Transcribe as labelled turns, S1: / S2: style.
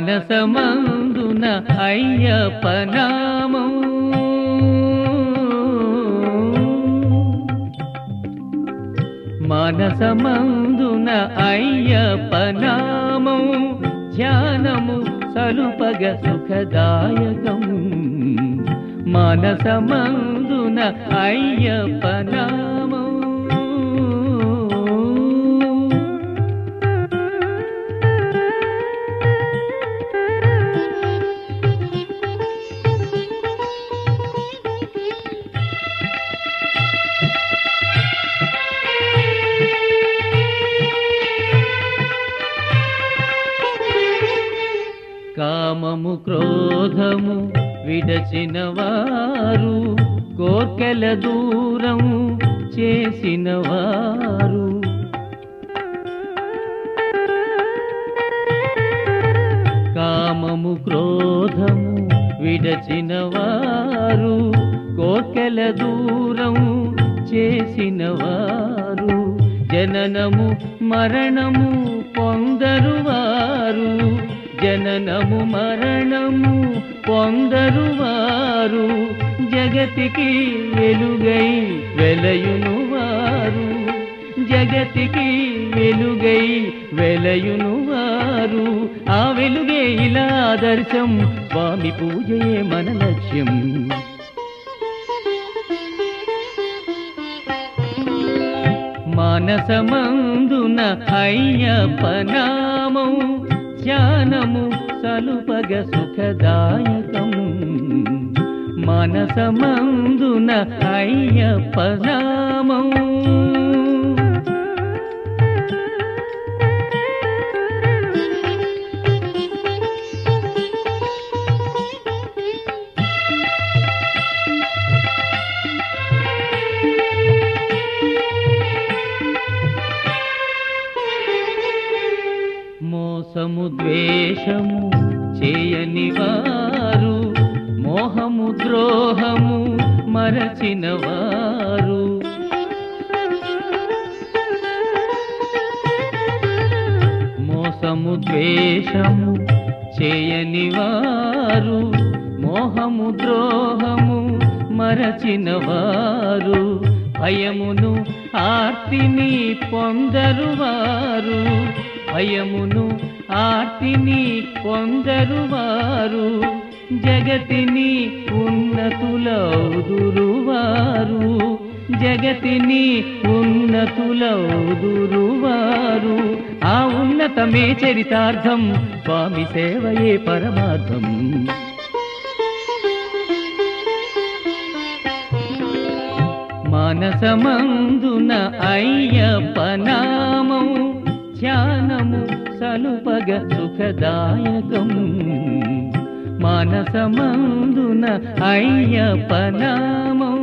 S1: మనసమందున అయ్యప్ప నామం మనసమందున అయ్యప్ప నామం ధ్యానము సలుపగ సుఖదాయకం మనసమందున అయ్యప్ప నామం కామము క్రోధము విడచిన వారు కోర్కెల దూరం చేసిన వారు కామము క్రోధము విడచిన వారు కోర్కెల దూరం చేసిన వారు జననము మరణము పొందరు వారు జననము మరణము పొందరు వారు జగతికి వెలుగై వెలయును వారు జగతికి వెలుగై వెలయును వారు ఆ వెలుగే ఇలా ఆదర్శం స్వామి పూజయే మన లక్ష్యం మానసమందున అయ్యప్ప నామం ధ్యానము సలుపగ సుఖదాయకం మనసమందున అయ్యప్ప నామం మోసము ద్వేషము చేయని వారు మోహము ద్రోహము మరచిన వారు మోసము ద్వేషము చేయని వారు మోహము ద్రోహము మరచిన వారు భయమును ఆర్తిని పొందరు వారు భయమును ఆర్తిని పొందరు వారు జగతిని ఉన్నతులౌదురు వారు జగతిని ఉన్నతులౌదురు వారు ఆ ఉన్నతమే చరితార్థం స్వామి సేవయే పరమార్థం మనసమందున అయ్యప్ప నామం ధ్యానము సలుపగ సుఖదాయకం మనసమందున అయ్యప్ప నామం